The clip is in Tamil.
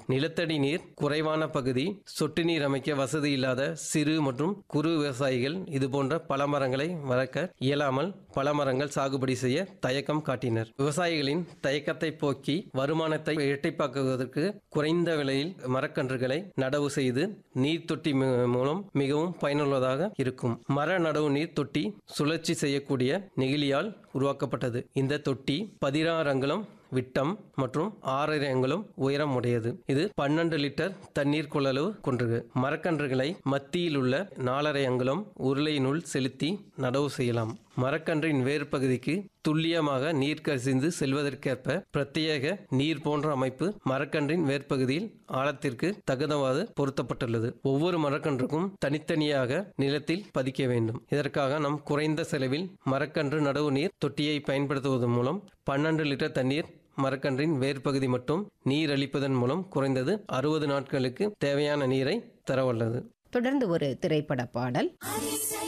நிலத்தடி நீர் குறைவான பகுதி சொட்டு நீர் அமைக்க வசதி இல்லாத சிறு மற்றும் குறு விவசாயிகள் இதுபோன்ற பல மரங்களை வளர்க்க இயலாமல் பல மரங்கள் சாகுபடி செய்ய தயக்கம் காட்டினர் விவசாயிகளின் தயக்கத்தை போக்கி வருமானத்தை இரட்டிப்பாக்குவதற்கு குறைந்த விலையில் மரக்கன்றுகளை நடவு செய்து நீர் தொட்டி மு- மூலம் மிகவும் பயனுள்ளதாக இருக்கும் மர நடவு நீர் தொட்டி சுழற்சி செய்யக்கூடிய நெகிழியால் உருவாக்கப்பட்டது இந்த தொட்டி பதினாறு அங்குலம் விட்டம் மற்றும் ஆறரை அங்குலம் உயரம் உடையது இது பன்னெண்டு லிட்டர் தண்ணீர் கொள்ளளவு கொண்டது மரக்கன்றுகளை மத்தியில் உள்ள நாலரை அங்குலம் உருளையினுள் செலுத்தி நடவு செய்யலாம் மரக்கன்றின் வேர் பகுதிக்கு துல்லியமாக நீர் கசிந்து செல்வதற்கேற்ப பிரத்யேக நீர் போன்ற அமைப்பு மரக்கன்றின் வேர்ப்பகுதியில் ஆழத்திற்கு தகுந்தவாறு பொருத்தப்பட்டுள்ளது ஒவ்வொரு மரக்கன்றுக்கும் தனித்தனியாக நிலத்தில் பதிக்க வேண்டும் இதற்காக நாம் குறைந்த செலவில் மரக்கன்று நடவு நீர் தொட்டியை பயன்படுத்துவதன் மூலம் பன்னெண்டு லிட்டர் தண்ணீர் மரக்கன்றின் வேர்ப்பகுதி மட்டும் நீர் அளிப்பதன் மூலம் குறைந்தது அறுபது நாட்களுக்கு தேவையான நீரை தரவல்லது தொடர்ந்து ஒரு திரைப்பட பாடல்